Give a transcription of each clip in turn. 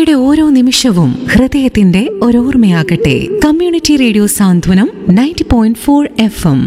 പ്രകൃതിയുടെ ഓരോ നിമിഷവും ഹൃദയത്തിന്റെ ഒരോർമ്മയാകട്ടെ community radio Santhwanam ninety point four F M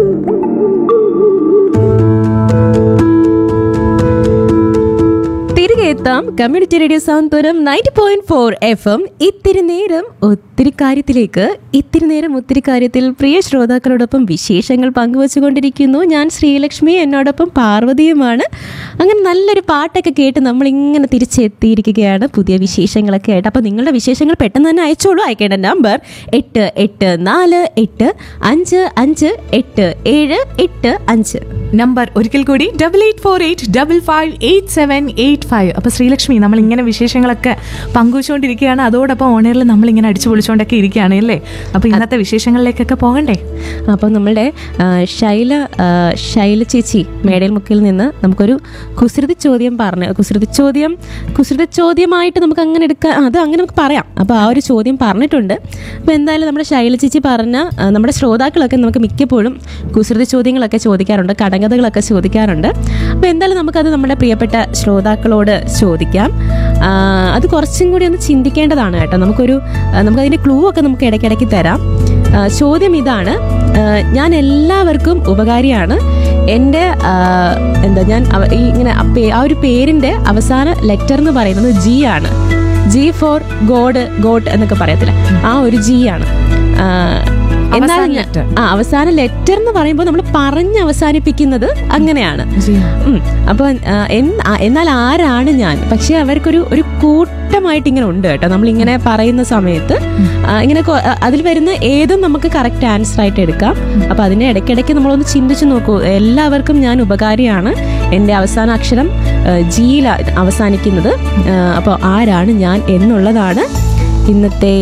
തിരികെ എത്താം community radio Santhwanam ninety point four F M ഇത്തിരി നേരം ഒത്തിരി കാര്യത്തിലേക്ക് ഇത്തിരി നേരം ഒത്തിരി കാര്യത്തിൽ പ്രിയ ശ്രോതാക്കളോടൊപ്പം വിശേഷങ്ങൾ പങ്കുവച്ചുകൊണ്ടിരിക്കുന്നു ഞാൻ ശ്രീലക്ഷ്മി എന്നോടൊപ്പം പാർവതിയുമാണ് അങ്ങനെ നല്ലൊരു പാട്ടൊക്കെ കേട്ട് നമ്മൾ ഇങ്ങനെ തിരിച്ചെത്തിയിരിക്കുകയാണ് പുതിയ വിശേഷങ്ങളൊക്കെ ആയിട്ട് അപ്പോൾ നിങ്ങളുടെ വിശേഷങ്ങൾ പെട്ടെന്ന് തന്നെ അയച്ചോളൂ അയക്കേണ്ട നമ്പർ എട്ട് എട്ട് നാല് എട്ട് അഞ്ച് അഞ്ച് എട്ട് ഏഴ് എട്ട് അഞ്ച് നമ്പർ ഒരിക്കൽ കൂടി double eight four eight double five eight seven eight five അപ്പോൾ ശ്രീലക്ഷ്മി നമ്മൾ ഇങ്ങനെ വിശേഷങ്ങളൊക്കെ പങ്കുവച്ചുകൊണ്ടിരിക്കുകയാണ് അതോടൊപ്പം ഓണറിൽ നമ്മൾ ഇങ്ങനെ അടിച്ചു പൊളിച്ചുകൊണ്ടൊക്കെ ഇരിക്കുകയാണ് അല്ലേ അപ്പോൾ ഇന്നത്തെ വിശേഷങ്ങളിലേക്കൊക്കെ പോകണ്ടേ അപ്പോൾ നമ്മളുടെ ആ, ശൈല ആ, ശൈല ചേച്ചി മേടയിൽ മുക്കിൽ നിന്ന് നമുക്കൊരു കുസൃതി ചോദ്യം പറഞ്ഞു കുസൃതി ചോദ്യം കുസൃതി ചോദ്യമായിട്ട് നമുക്ക് അങ്ങനെ എടുക്കാൻ അത് അങ്ങനെ നമുക്ക് പറയാം അപ്പോൾ ആ ഒരു ചോദ്യം പറഞ്ഞിട്ടുണ്ട് അപ്പോൾ എന്തായാലും നമ്മുടെ ശൈല ചേച്ചി പറഞ്ഞ ആ, നമ്മുടെ ശ്രോതാക്കളൊക്കെ നമുക്ക് മിക്കപ്പോഴും കുസൃതി ചോദ്യങ്ങളൊക്കെ ചോദിക്കാറുണ്ട് കടങ്കഥകളൊക്കെ ചോദിക്കാറുണ്ട് അപ്പോൾ എന്തായാലും നമുക്കത് നമ്മുടെ പ്രിയപ്പെട്ട ശ്രോതാക്കളോട് ചോദിക്കാം ആ, അത് കുറച്ചും കൂടി ഒന്ന് ചിന്തിക്കേണ്ടതാണ് കേട്ടോ നമുക്കൊരു ആ, നമുക്കതിൻ്റെ ക്ലൂ ഒക്കെ നമുക്ക് ഇടയ്ക്കിടയ്ക്ക് തരാം ആ, ചോദ്യം ഇതാണ് ആ, ഞാൻ എല്ലാവർക്കും ഉപകാരിയാണ് എൻ്റെ ആ, എന്താ ഞാൻ അവ- ഈ ഇങ്ങനെ ആ പേ- ആ ഒരു പേരിൻ്റെ അവസാന ലെറ്റർ എന്ന് പറയുന്നത് ജി ആണ് ജി ഫോർ ഗോഡ് ഗോഡ് എന്നൊക്കെ പറയത്തില്ല ആ ഒരു ജി ആണ് ആ, എന്നാൽ അവസാന ഞാൻ- letter. ആ അവസാന ലെറ്റർ എന്ന് പറയുമ്പോൾ നമ്മൾ പറഞ്ഞ് അവസാനിപ്പിക്കുന്നത് അങ്ങനെയാണ് ഉം. അപ്പോൾ ആ, എൻ- ആ, എന്നാൽ ആരാണ് ഞാൻ പക്ഷെ അവർക്കൊരു ഒരു കൂട്ടമായിട്ട് ഇങ്ങനെ ഉണ്ട് കേട്ടോ നമ്മളിങ്ങനെ പറയുന്ന സമയത്ത് ആ, ഇങ്ങനെ കൊ- ആ, അതിൽ വരുന്ന ഏതും നമുക്ക് കറക്റ്റ് ആൻസർ ആയിട്ട് എടുക്കാം അപ്പോൾ അതിനെ ഇടയ്ക്കിടയ്ക്ക് നമ്മളൊന്ന് ചിന്തിച്ചു നോക്കൂ എല്ലാവർക്കും ഞാൻ ഉപകാരിയാണ് എൻ്റെ അവസാന അക്ഷരം ജിയിൽ അവസാനിക്കുന്നത് അപ്പോൾ ആരാണ് ഞാൻ എന്നുള്ളതാണ് ഇന്നത്തെ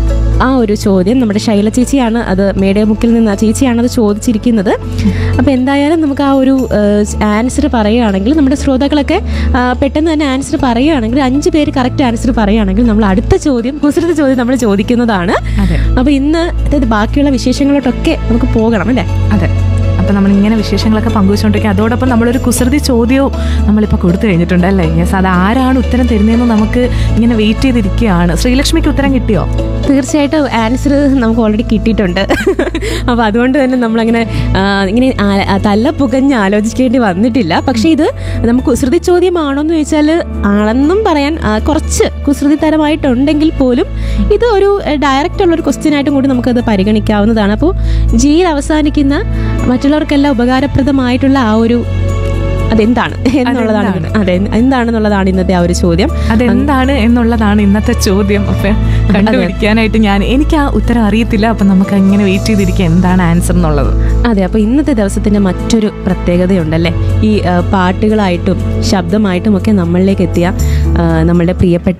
ആ ഒരു ചോദ്യം നമ്മുടെ ശൈല ചേച്ചിയാണ് അത് മേടമുക്കിൽ നിന്ന് ആ ചേച്ചിയാണ് അത് ചോദിച്ചിരിക്കുന്നത് അപ്പോൾ എന്തായാലും നമുക്ക് ആ ഒരു ആൻസർ പറയുകയാണെങ്കിൽ നമ്മുടെ ശ്രോതാക്കളൊക്കെ ആ, പെട്ടെന്ന് തന്നെ ആൻസർ പറയുകയാണെങ്കിൽ അഞ്ച് പേര് കറക്റ്റ് ആൻസർ പറയുകയാണെങ്കിൽ നമ്മൾ അടുത്ത ചോദ്യം കുസൃത ചോദ്യം നമ്മൾ ചോദിക്കുന്നതാണ് അതെ അപ്പോൾ ഇന്ന് അതായത് ബാക്കിയുള്ള വിശേഷങ്ങളോട്ടൊക്കെ നമുക്ക് പോകണം അല്ലേ അതെ അപ്പം നമ്മൾ ഇങ്ങനെ വിശേഷങ്ങളൊക്കെ പങ്കുവച്ചുകൊണ്ടിരിക്കുക അതോടൊപ്പം നമ്മളൊരു കുസൃതി ചോദ്യവും നമ്മളിപ്പോൾ കൊടുത്തു കഴിഞ്ഞിട്ടുണ്ട് അല്ലേ യെസ് അത് ആരാണ് ഉത്തരം തരുന്നതെന്ന് നമുക്ക് ഇങ്ങനെ വെയിറ്റ് ചെയ്തിരിക്കുകയാണ് ശ്രീലക്ഷ്മിക്ക് ഉത്തരം കിട്ടിയോ തീർച്ചയായിട്ടും ആൻസർ നമുക്ക് ഓൾറെഡി കിട്ടിയിട്ടുണ്ട് അപ്പോൾ അതുകൊണ്ട് തന്നെ നമ്മളങ്ങനെ ആ, ഇങ്ങനെ ആ- ആ തല്ല പുകഞ്ഞ് ആലോചിക്കേണ്ടി വന്നിട്ടില്ല പക്ഷേ ഇത് നമുക്ക് കുസൃതി ചോദ്യമാണോ എന്ന് ചോദിച്ചാൽ ആണെന്നും പറയാൻ ആ, കുറച്ച് കുസൃതി തരമായിട്ടുണ്ടെങ്കിൽ പോലും ഇത് ഒരു ഡയറക്റ്റ് ഉള്ള ഒരു ക്വസ്റ്റ്യൻ ആയിട്ടും കൂടി നമുക്കത് പരിഗണിക്കാവുന്നതാണ് അപ്പോൾ ജിയിൽ അവസാനിക്കുന്ന മറ്റുള്ളവർക്കെല്ലാം ഉപകാരപ്രദമായിട്ടുള്ള ആ ഒരു അതെന്താണ് എന്നുള്ളതാണ് അതെന്താണ്? അതെ എന്താണെന്നുള്ളതാണ് ഇന്നത്തെ ആ ഒരു ചോദ്യം അതെന്താണ് എന്നുള്ളതാണ് ഇന്നത്തെ ചോദ്യം അപ്പൊ കണ്ടുപിടിക്കാനായിട്ട് ഞാൻ എനിക്ക് ആ ഉത്തരം അറിയത്തില്ല അപ്പൊ നമുക്ക് അങ്ങനെ വെയിറ്റ് ചെയ്തിരിക്കുക എന്താണ് ആൻസർ എന്നുള്ളത് അതെ അപ്പോൾ ഇന്നത്തെ ദിവസത്തിന്റെ മറ്റൊരു പ്രത്യേകതയുണ്ടല്ലേ ഈ ആ, പാട്ടുകളായിട്ടും ശബ്ദമായിട്ടും ഒക്കെ നമ്മളിലേക്ക് എത്തിയ ആ, നമ്മളുടെ പ്രിയപ്പെട്ട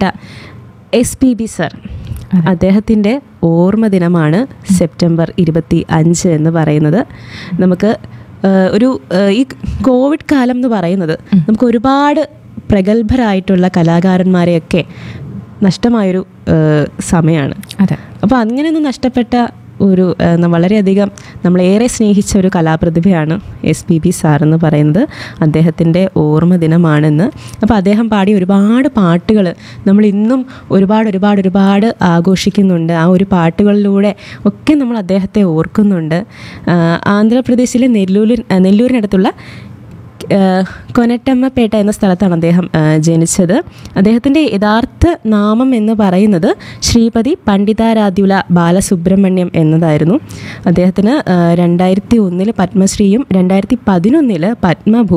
എസ് പി ബി സർ അദ്ദേഹത്തിൻ്റെ ഓർമ്മ ദിനമാണ് സെപ്റ്റംബർ ഇരുപത്തി അഞ്ച് എന്ന് പറയുന്നത് നമുക്ക് ആ, ഒരു ആ, ഈ കോവിഡ് കാലം എന്ന് പറയുന്നത് നമുക്ക് ഒരുപാട് പ്രഗത്ഭരായിട്ടുള്ള കലാകാരന്മാരെയൊക്കെ നഷ്ടമായൊരു ആ, സമയമാണ് അതെ അപ്പോൾ അങ്ങനെയൊന്നും നഷ്ടപ്പെട്ട ഒരു ആ, ന- വളരെയധികം നമ്മളേറെ സ്നേഹിച്ച ഒരു കലാപ്രതിഭയാണ് എസ് പി ബി സാർ എന്ന് പറയുന്നത് അദ്ദേഹത്തിൻ്റെ ഓർമ്മ ദിനമാണെന്ന് അപ്പോൾ അദ്ദേഹം പാടിയ ഒരുപാട് പാട്ടുകൾ നമ്മൾ ഇന്നും ഒരുപാട് ഒരുപാട് ഒരുപാട് ആഘോഷിക്കുന്നുണ്ട് ആ ഒരു പാട്ടുകളിലൂടെ ഒക്കെ നമ്മൾ അദ്ദേഹത്തെ ഓർക്കുന്നുണ്ട് ആ, ആന്ധ്രാപ്രദേശിലെ നെല്ലൂരിൽ നെല്ലൂരിനടുത്തുള്ള ഏഹ് കൊനട്ടമ്മപ്പേട്ട എന്ന സ്ഥലത്താണ് അദ്ദേഹം ഏഹ് ജനിച്ചത് അദ്ദേഹത്തിൻ്റെ യഥാർത്ഥ നാമം എന്ന് പറയുന്നത് ശ്രീപതി പണ്ഡിതാരാധ്യുല ബാലസുബ്രഹ്മണ്യം എന്നതായിരുന്നു അദ്ദേഹത്തിന് ഏഹ് രണ്ടായിരത്തി ഒന്നിൽ പത്മശ്രീയും രണ്ടായിരത്തി പതിനൊന്നിൽ പത്മഭൂ